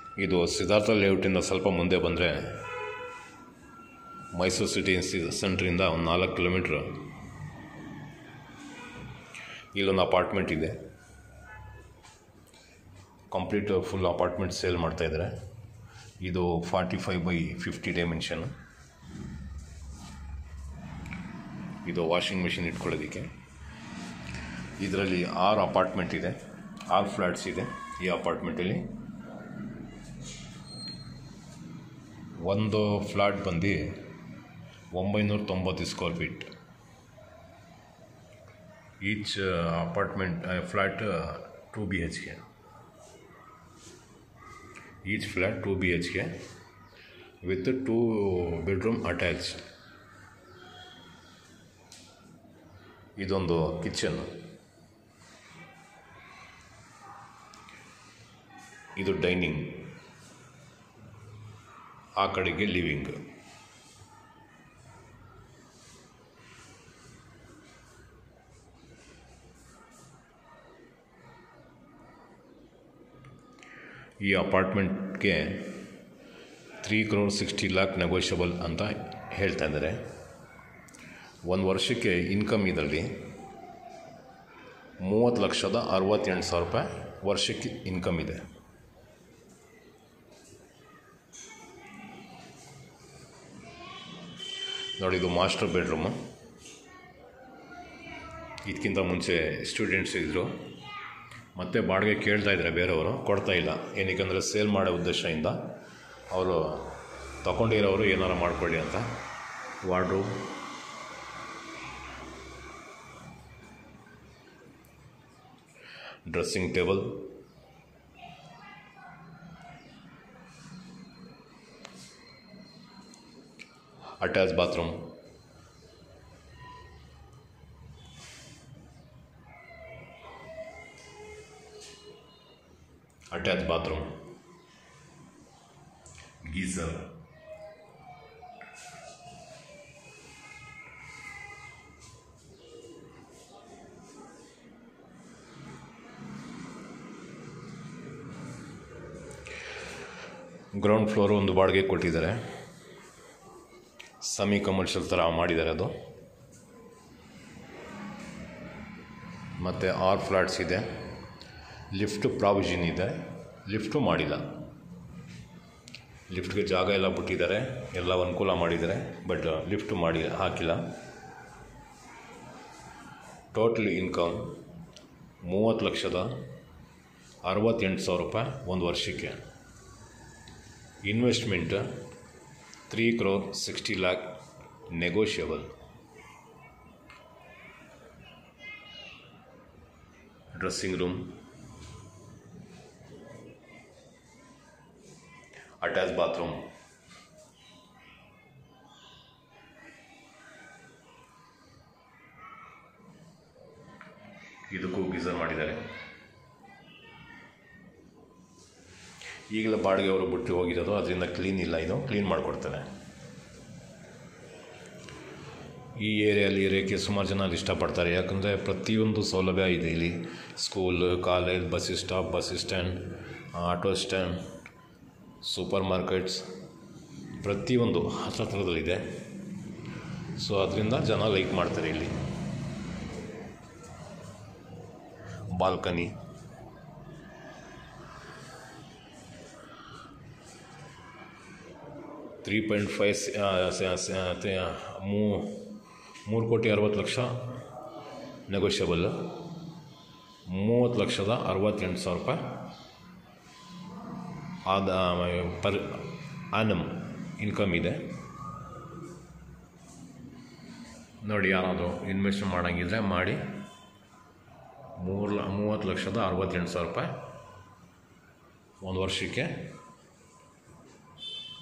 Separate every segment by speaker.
Speaker 1: ಇದು ಸಿದ್ಧಾರ್ಥ ಲೇಔಟಿಂದ ಸ್ವಲ್ಪ ಮುಂದೆ ಬಂದರೆ ಮೈಸೂರು ಸಿಟಿ ಸೆಂಟ್ರಿಂದ ಒಂದು ನಾಲ್ಕು ಕಿಲೋಮೀಟ್ರ್ ಇಲ್ಲೊಂದು ಅಪಾರ್ಟ್ಮೆಂಟ್ ಇದೆ ಕಂಪ್ಲೀಟ್ ಫುಲ್ ಅಪಾರ್ಟ್ಮೆಂಟ್ ಸೇಲ್ ಮಾಡ್ತಾಯಿದ್ದಾರೆ ಇದು forty five by fifty dimension ಇದು ವಾಷಿಂಗ್ ಮಿಷಿನ್ ಇಟ್ಕೊಳ್ಳೋದಕ್ಕೆ ಇದರಲ್ಲಿ ಆರು ಅಪಾರ್ಟ್ಮೆಂಟ್ ಇದೆ ಆರು ಫ್ಲ್ಯಾಟ್ಸ್ ಇದೆ ಈ ಅಪಾರ್ಟ್ಮೆಂಟಲ್ಲಿ ಒಂದು ಫ್ಲಾಟ್ ಬಂದು ಒಂಬೈನೂರ ತೊಂಬತ್ತು square feet each apartment flat two B H K each flat two B H K with two bedroom attach ಇದೊಂದು ಕಿಚನ್ ಇದು ಡೈನಿಂಗ್ ಆ ಕಡೆಗೆ ಲಿವಿಂಗ್ ಈ ಅಪಾರ್ಟ್ಮೆಂಟ್ಗೆ three crore sixty lakh negotiable ಅಂತ ಹೇಳ್ತಾ ಇದ್ದಾರೆ ಒಂದು ವರ್ಷಕ್ಕೆ ಇನ್ಕಮ್ ಇದರಲ್ಲಿ ಮೂವತ್ತು ಲಕ್ಷದ ಅರವತ್ತೆಂಟು ಸಾವಿರ ರೂಪಾಯಿ ವರ್ಷಕ್ಕೆ ಇನ್ಕಮ್ ಇದೆ ನೋಡಿ ಇದು ಮಾಸ್ಟರ್ ಬೆಡ್ರೂಮು ಇದಕ್ಕಿಂತ ಮುಂಚೆ ಸ್ಟೂಡೆಂಟ್ಸ್ ಇದ್ದರು ಮತ್ತೆ ಬಾಡಿಗೆ ಕೇಳ್ತಾ ಇದ್ದಾರೆ ಬೇರೆಯವರು ಕೊಡ್ತಾ ಇಲ್ಲ ಏನಕ್ಕೆ ಸೇಲ್ ಮಾಡೋ ಉದ್ದೇಶದಿಂದ ಅವರು ತಗೊಂಡಿರೋರು ಏನಾರು ಮಾಡ್ಕೊಳ್ಳಿ ಅಂತ wardrobe dressing table attach bathroom attach bathroom geyser ground floor ಒಂದು ಬಾಡಿಗೆ ಕೊಟ್ಟಿದ್ದಾರೆ ಸೆಮಿ ಕಮರ್ಷಿಯಲ್ ಥರ ಮಾಡಿದ್ದಾರೆ ಅದು ಮತ್ತು ಆರ್ ಫ್ಲ್ಯಾಟ್ಸ್ ಇದೆ ಲಿಫ್ಟ್ ಪ್ರಾವಿಷನ್ ಇದೆ ಲಿಫ್ಟು ಮಾಡಿಲ್ಲ ಲಿಫ್ಟ್ಗೆ ಜಾಗ ಎಲ್ಲ ಬಿಟ್ಟಿದ್ದಾರೆ ಎಲ್ಲ ಅನುಕೂಲ ಮಾಡಿದ್ದಾರೆ ಬಟ್ ಲಿಫ್ಟ್ ಮಾಡಿ ಹಾಕಿಲ್ಲ ಟೋಟಲ್ ಇನ್ಕಮ್ ಮೂವತ್ತು ಲಕ್ಷದ ಅರವತ್ತೆಂಟು ಸಾವಿರ ರೂಪಾಯಿ ಒಂದು ವರ್ಷಕ್ಕೆ investment three crore sixty lakh negotiable dressing room attach bathroom ಇದಕ್ಕೂ ಗೀಸರ್ ಮಾಡಿದ್ದಾರೆ ಈಗಲೇ ಬಾಡಿಗೆ ಅವರು ಬಿಟ್ಟು ಹೋಗಿರೋದು ಅದರಿಂದ ಕ್ಲೀನ್ ಇಲ್ಲ ಇದು ಕ್ಲೀನ್ ಮಾಡಿಕೊಡ್ತಾರೆ ಈ ಏರಿಯಲ್ಲಿ ಇರೋಕ್ಕೆ ಸುಮಾರು ಜನ ಅಲ್ಲಿ ಇಷ್ಟಪಡ್ತಾರೆ ಯಾಕಂದರೆ ಪ್ರತಿಯೊಂದು ಸೌಲಭ್ಯ ಇದೆ ಇಲ್ಲಿ school college bus stop bus stand auto stand super markets ಪ್ರತಿಯೊಂದು ಹತ್ರತ್ರದಲ್ಲಿದೆ ಸೊ ಅದರಿಂದ ಜನ ಲೈಕ್ ಮಾಡ್ತಾರೆ ಇಲ್ಲಿ ಬಾಲ್ಕನಿ ತ್ರೀ ಪಾಯಿಂಟ್ ಫೈವ್ ಮೂ ಮೂರು ಕೋಟಿ ಅರವತ್ತು ಲಕ್ಷ ನೆಗೋಷಿಯಬಲ್ ಮೂವತ್ತು ಲಕ್ಷದ ಅರವತ್ತೆಂಟು ಸಾವಿರ ರೂಪಾಯಿ ಆದ ಪರ್ ಆನಮ್ ಇನ್ಕಮ್ ಇದೆ ನೋಡಿ ಯಾರಾದರೂ ಇನ್ವೆಸ್ಟ್ ಮಾಡೋಂಗಿದ್ರೆ ಮಾಡಿ ಮೂರು ಲ ಮೂವತ್ತು ಲಕ್ಷದ ಅರವತ್ತೆಂಟು ಸಾವಿರ ರೂಪಾಯಿ ಒಂದು ವರ್ಷಕ್ಕೆ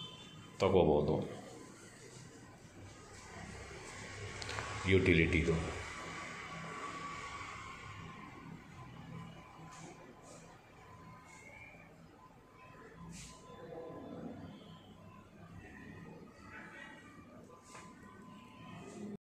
Speaker 1: ತಗೋಬೋದು ಯುಟಿಲಿಟಿದು